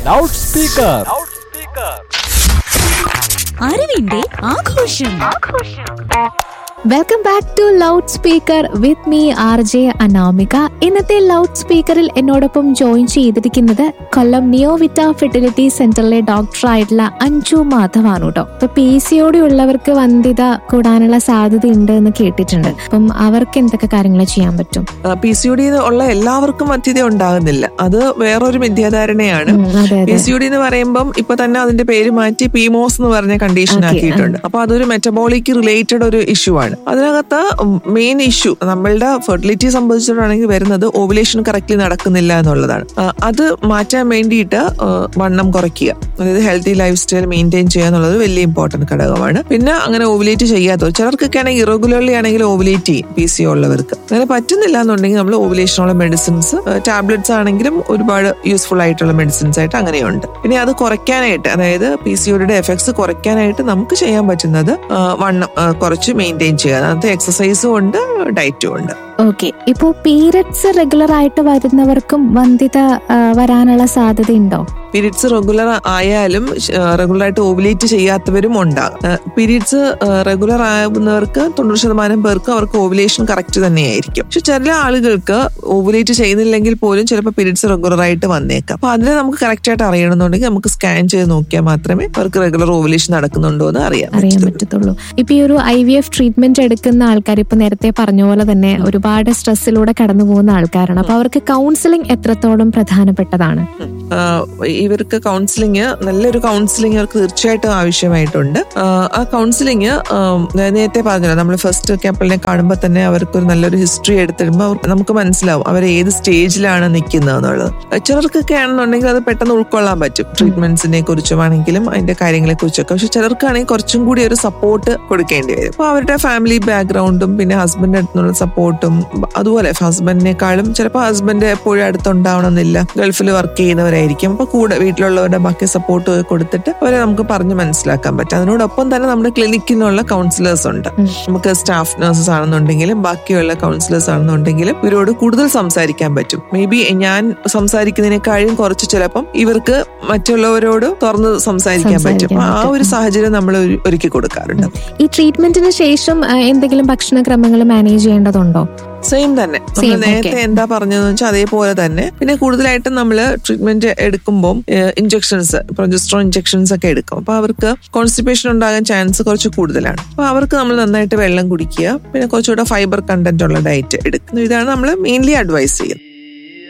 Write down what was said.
Loud speaker അറിവിന്റെ ആഘോഷം welcome back to loud speaker with me R J Anamika ഇന്നത്തെ loud സ്പീക്കറിൽ എന്നോടൊപ്പം ജോയിൻ ചെയ്തിരിക്കുന്നത് കൊല്ലം നിയോവിറ്റ ഫെർട്ടിലിറ്റി സെന്ററിലെ ഡോക്ടറായിട്ടുള്ള അഞ്ജു മാധവാണ് കേട്ടോ ഇപ്പൊ പി സി ഒടി ഉള്ളവർക്ക് വന്ധ്യത കൂടാനുള്ള സാധ്യത ഉണ്ട് എന്ന് കേട്ടിട്ടുണ്ട് അപ്പം അവർക്ക് എന്തൊക്കെ കാര്യങ്ങൾ ചെയ്യാൻ പറ്റും പി സി ഒ ഡി ഉള്ള എല്ലാവർക്കും മധ്യത ഉണ്ടാകുന്നില്ല അത് വേറൊരു മിഥ്യാധാരണയാണ് ഉം, അതെ പി അതെ സി ഒ ഡി എന്ന് പറയുമ്പം ഇപ്പൊ തന്നെ അതിന്റെ പേര് മാറ്റി പീമോസ് എന്ന് പറഞ്ഞ കണ്ടീഷൻ Okay, ആക്കിയിട്ടുണ്ട് അപ്പൊ അതൊരു മെറ്റബോളിക് റിലേറ്റഡ് ഒരു ഇഷ്യൂ ആണ് അതിനകത്ത് മെയിൻ ഇഷ്യൂ നമ്മളുടെ ഫെർട്ടിലിറ്റി സംബന്ധിച്ചിട്ടാണെങ്കിൽ വരുന്നത് ഓവുലേഷൻ കറക്റ്റ്ലി നടക്കുന്നില്ല എന്നുള്ളതാണ് ആ, അത് മാറ്റാൻ വേണ്ടിയിട്ട് ആ, വണ്ണം കുറയ്ക്കുക അതായത് ഹെൽത്തി ലൈഫ് സ്റ്റൈൽ മെയിൻറ്റെയിൻ ചെയ്യുക എന്നുള്ളത് വലിയ ഇമ്പോർട്ടന്റ് ഘടകമാണ് പിന്നെ അങ്ങനെ ഓവുലേറ്റ് ചെയ്യാത്തവർ ചിലർക്കൊക്കെ ആണെങ്കിൽ ഇറഗുലർലി ആണെങ്കിൽ ഓവുലേറ്റ് ചെയ്യും പി സി ഉള്ളവർക്ക് അങ്ങനെ പറ്റുന്നില്ല എന്നുണ്ടെങ്കിൽ നമ്മൾ ഓവുലേഷനുള്ള മെഡിസിൻസ് ടാബ്ലറ്റ്സ് ആണെങ്കിലും ഒരുപാട് യൂസ്ഫുൾ ആയിട്ടുള്ള മെഡിസിൻസ് ആയിട്ട് അങ്ങനെയുണ്ട് പിന്നെ അത് കുറയ്ക്കാനായിട്ട് അതായത് പി സി ഒയുടെ എഫക്ട്സ് കുറയ്ക്കാനായിട്ട് നമുക്ക് ചെയ്യാൻ പറ്റുന്നത് ആ, വണ്ണം ആ, കുറച്ച് മെയിൻറ്റെയിൻ ചെയ്യുക അതിനകത്ത് എക്സസൈസും ഉണ്ട് ഡയറ്റും ഉണ്ട് ഓക്കെ ഇപ്പോ പീരിയഡ്സ് റെഗുലർ ആയിട്ട് വരുന്നവർക്കും വന്ധ്യത ആ, വരാനുള്ള സാധ്യത ഉണ്ടോ പീരീഡ്സ് റെഗുലർ ആയാലും റെഗുലർ ആയിട്ട് ഓവുലേറ്റ് ചെയ്യാത്തവരും ഉണ്ടാകും പീരീഡ്സ് റെഗുലർ ആകുന്നവർക്ക് തൊണ്ണൂറ് ശതമാനം പേർക്ക് അവർക്ക് ഓവുലേഷൻ കറക്റ്റ് തന്നെയായിരിക്കും പക്ഷെ ചില ആളുകൾക്ക് ഓവുലേറ്റ് ചെയ്യുന്നില്ലെങ്കിൽ പോലും ചിലപ്പോൾ പീരീഡ്സ് റെഗുലർ ആയിട്ട് വന്നേക്കാം അപ്പൊ അതിനെ നമുക്ക് കറക്റ്റ് ആയിട്ട് അറിയണമെന്നുണ്ടെങ്കിൽ നമുക്ക് സ്കാൻ ചെയ്ത് നോക്കിയാൽ മാത്രമേ അവർക്ക് റെഗുലർ ഓവുലേഷൻ നടക്കുന്നുണ്ടോ എന്ന് അറിയാൻ അറിയാൻ പറ്റൂ പറ്റത്തുള്ളൂ ഇപ്പൊ ഈ ഒരു ഐ വി എഫ് ട്രീറ്റ്മെന്റ് എടുക്കുന്ന ആൾക്കാർ ഇപ്പൊ നേരത്തെ പറഞ്ഞ പോലെ തന്നെ ഒരുപാട് സ്ട്രെസ്സിലൂടെ കടന്നു പോകുന്ന ആൾക്കാരാണ് അപ്പൊ അവർക്ക് കൗൺസിലിംഗ് എത്രത്തോളം പ്രധാനപ്പെട്ടതാണ് ആഹ് ഇവർക്ക് കൗൺസിലിംഗ് നല്ലൊരു കൗൺസിലിംഗ് അവർക്ക് തീർച്ചയായിട്ടും ആവശ്യമായിട്ടുണ്ട് ആഹ് ആ കൗൺസിലിംഗ് നേരത്തെ പറഞ്ഞല്ലോ നമ്മൾ ഫസ്റ്റ് കപ്പിളിനെ കാണുമ്പോൾ തന്നെ അവർക്ക് ഒരു നല്ലൊരു ഹിസ്റ്ററി എടുത്തിടുമ്പോൾ അവർക്ക് നമുക്ക് മനസ്സിലാവും അവർ ഏത് സ്റ്റേജിലാണ് നിൽക്കുന്നത് എന്നുള്ളത് ചിലർക്കൊക്കെ ആണെന്നുണ്ടെങ്കിൽ അത് പെട്ടെന്ന് ഉൾക്കൊള്ളാൻ പറ്റും ട്രീറ്റ്മെന്റ്സിനെ കുറിച്ചുമാണെങ്കിലും അതിന്റെ കാര്യങ്ങളെ കുറിച്ചൊക്കെ പക്ഷെ ചിലർക്കാണെങ്കിൽ കുറച്ചും കൂടി ഒരു സപ്പോർട്ട് കൊടുക്കേണ്ടി വരും അപ്പൊ അവരുടെ ഫാമിലി ബാക്ക്ഗ്രൗണ്ടും പിന്നെ ഹസ്ബൻഡിന്റെ അടുത്തുള്ള സപ്പോർട്ടും അതുപോലെ ഹസ്ബൻഡിനേക്കാളും ചിലപ്പോൾ ഹസ്ബൻഡ് എപ്പോഴും അടുത്തുണ്ടാവണമെന്നില്ല ഗൾഫിൽ വർക്ക് ചെയ്യുന്നവരായിരിക്കും അപ്പൊ കൂടെ വീട്ടിലുള്ളവരുടെ ബാക്കി സപ്പോർട്ട് കൊടുത്തിട്ട് അവരെ നമുക്ക് പറഞ്ഞ് മനസ്സിലാക്കാൻ പറ്റും അതിനോടൊപ്പം തന്നെ നമ്മുടെ ക്ലിനിക്കിലുള്ള കൗൺസിലേഴ്സ് ഉണ്ട് നമുക്ക് സ്റ്റാഫ് നഴ്സസ് ആണെന്നുണ്ടെങ്കിലും ബാക്കിയുള്ള കൗൺസിലേഴ്സ് ആണെന്നുണ്ടെങ്കിലും ഇവരോട് കൂടുതൽ സംസാരിക്കാൻ പറ്റും മേ ബി ഞാൻ സംസാരിക്കുന്നതിനേക്കാളും കുറച്ച് ചിലപ്പം ഇവർക്ക് മറ്റുള്ളവരോട് തുറന്ന് സംസാരിക്കാൻ പറ്റും അപ്പൊ ആ ഒരു സാഹചര്യം നമ്മൾ ഒരു- ഒരുക്കി കൊടുക്കാറുണ്ട് ഈ ട്രീറ്റ്മെന്റിന് ശേഷം ആ, എന്തെങ്കിലും ഭക്ഷണക്രമങ്ങൾ മാനേജ് ചെയ്യേണ്ടതുണ്ടോ സെയിം തന്നെ നമ്മൾ Same, നേരത്തെ okay. എന്താ പറഞ്ഞതെന്ന് വെച്ചാൽ അതേപോലെ തന്നെ പിന്നെ കൂടുതലായിട്ടും നമ്മൾ ട്രീറ്റ്മെന്റ് എടുക്കുമ്പോൾ ഇഞ്ചക്ഷൻസ് പ്രൊജസ്ട്രോ ഇഞ്ചക്ഷൻസ് ഒക്കെ എടുക്കും അപ്പൊ അവർക്ക് കോൺസ്റ്റിപ്പേഷൻ ഉണ്ടാകാൻ ചാൻസ് കുറച്ച് കൂടുതലാണ് അപ്പൊ അവർക്ക് നമ്മൾ നന്നായിട്ട് വെള്ളം കുടിക്കുക പിന്നെ കുറച്ചുകൂടെ ഫൈബർ കണ്ടന്റ് ഉള്ള ഡയറ്റ് എടുക്കുന്നു ഇതാണ് നമ്മൾ മെയിൻലി അഡ്വൈസ് ചെയ്യുന്നത്